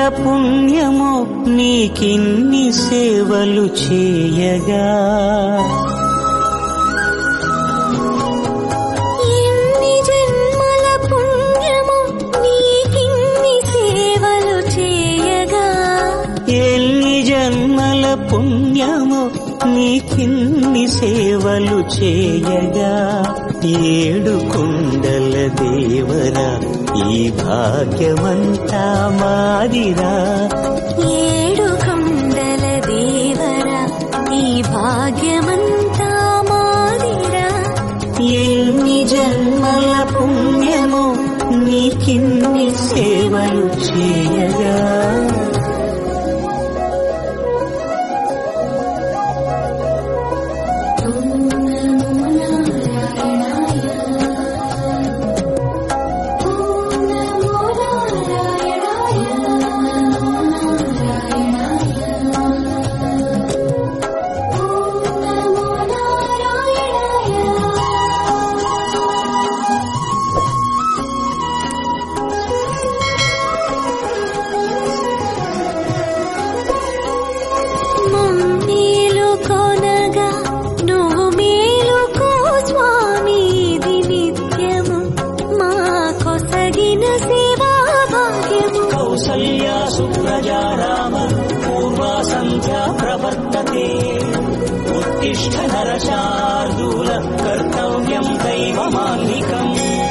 పుణ్యము నీకిన్ని సేవలు చేయగా ఎన్ని జన్మల పుణ్యము నీకిన్ని సేవలు చేయగా ఎన్ని జన్మల పుణ్యము నీకిన్ని సేవలు చేయగా ఏడు కుండల దేవరా ఈ భాగ్యమంతా మాదిరా ఏడు కొండల దేవరా ఈ భాగ్యమంతా మాదిరా ఎన్ని జన్మల పుణ్యము నీకిన్ని సేవలు చేయగా మమ్మేలు కొనగా నువ్వు మేలుకో స్వామి ఇది నిత్యము మా కొసగిన సేవా భాగ్యము కౌసల్యా సుప్రజా రామ పూర్వా సంధ్యా ప్రవర్తతే ఉత్తిష్ట నరశార్దూల కర్తవ్యం దైవమాన్నికం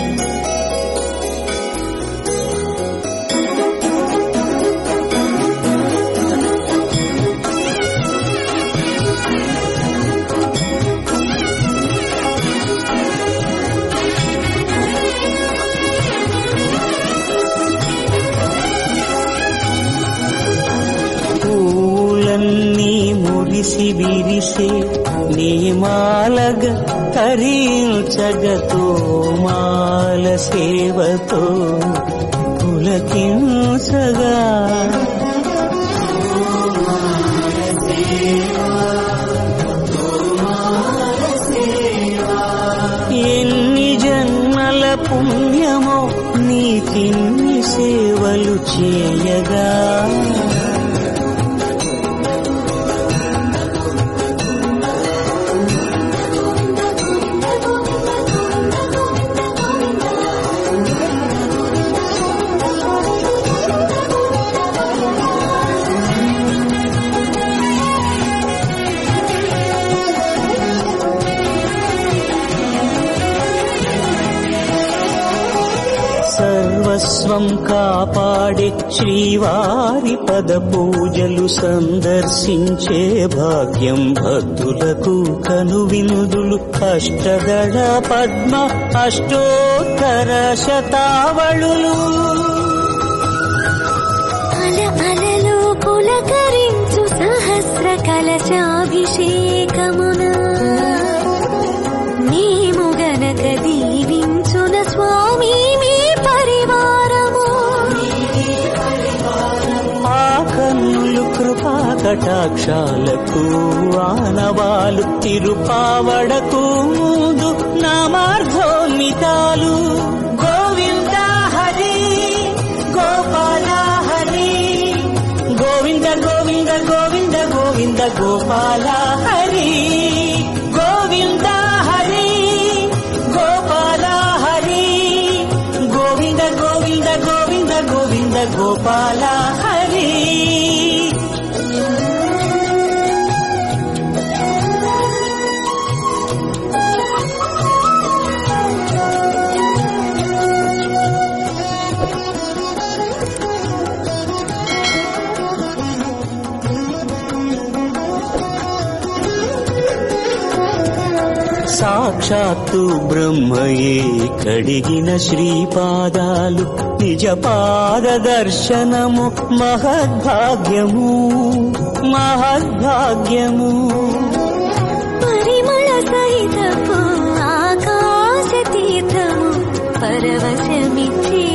పూలన్నీ మురిసి విరిసే నీమాలగ తరించగతో మాల సేవతో పులకించగా ఎన్ని జన్మల పుణ్యమో నీకిన్ని సేవలు చేయగా సర్వస్వం కాపాడే శ్రీవారి పద పూజలు సందర్శించే భాగ్యం భక్తులకు కనువినుదులు అష్టదళ పద్మ అష్టోత్తర శతావళులు అల అలలు పులకరించు సహస్ర కలశాభిషేకమున మేము గనక దీవించున స్వామి మీ పరివారము ఆ కన్నులు కృపా కటాక్షాలకు ఆనవాలు తిరుపావడకు ముందు నామార్థోన్మితాలు గోవింద హరి గోపాల హరి గోవింద గోవింద గోవింద గోవింద గోపాల హరి గోవింద హరి గోపాల హరి గోవింద గోవింద గోవింద గోవింద గోపాల హరి సాక్షాత్తు బ్రహ్మయే కడిగిన శ్రీపాదాలు నిజ పాద దర్శనము మహద్భాగ్యము మహద్భాగ్యము పరిమళ సహితపు ఆకాశ తీర్థము పరవశమిచ్చే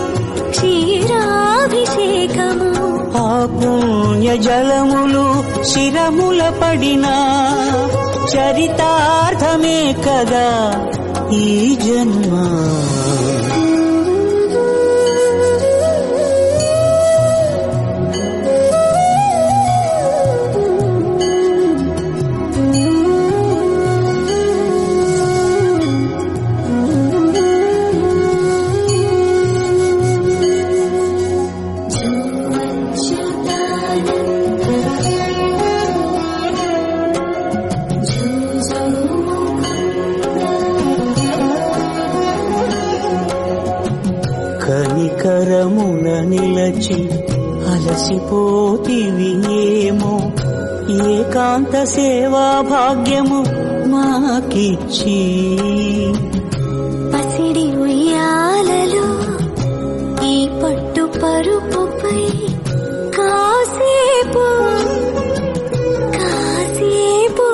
క్షీరాభిషేకము ఆ పుణ్య జలములు శిరముల పడిన చరితార్థమే కదా ఈ జన్మ తీరమున నిలచి అలసిపోతివి ఏమో ఏకాంత సేవా భాగ్యము మాకిచ్చి పసిడి ఉయ్యాలలో ఈ పట్టు పరుపుపై కాసేపు కాసేపు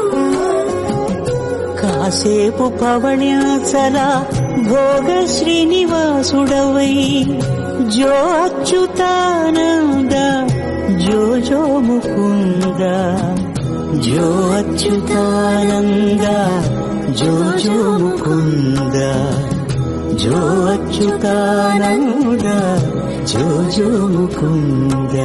కాసేపు పవణ్యాచల భోగ శ్రీనివాసుడవై జో అచ్యుతానంద జో జో ముకుంద జో అచ్యుతానంద జో జో ముకుంద జో అచ్యుతానంద జో జో ముకుంద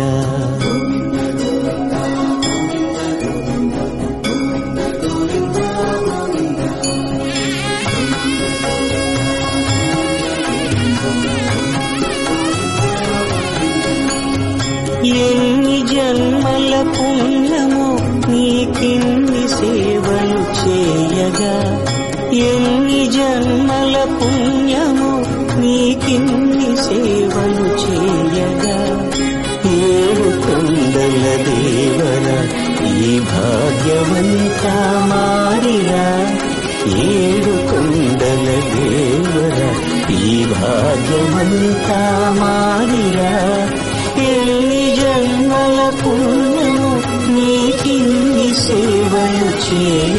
ఎన్ని జన్మల పుణ్యము నీకిన్ని సేవలు చేయగా ఎన్ని జన్మల పుణ్యము నీకిన్ని సేవలు చేయగా ఏడు కొండల దేవర ఈ భాగ్యవంతా మారిరా ఏడు కొండల దేవర ఈ భాగ్యవంతా మారిరా ఎన్ని జన్మల పుణ్యము నీకిన్ని సేవలు చేయ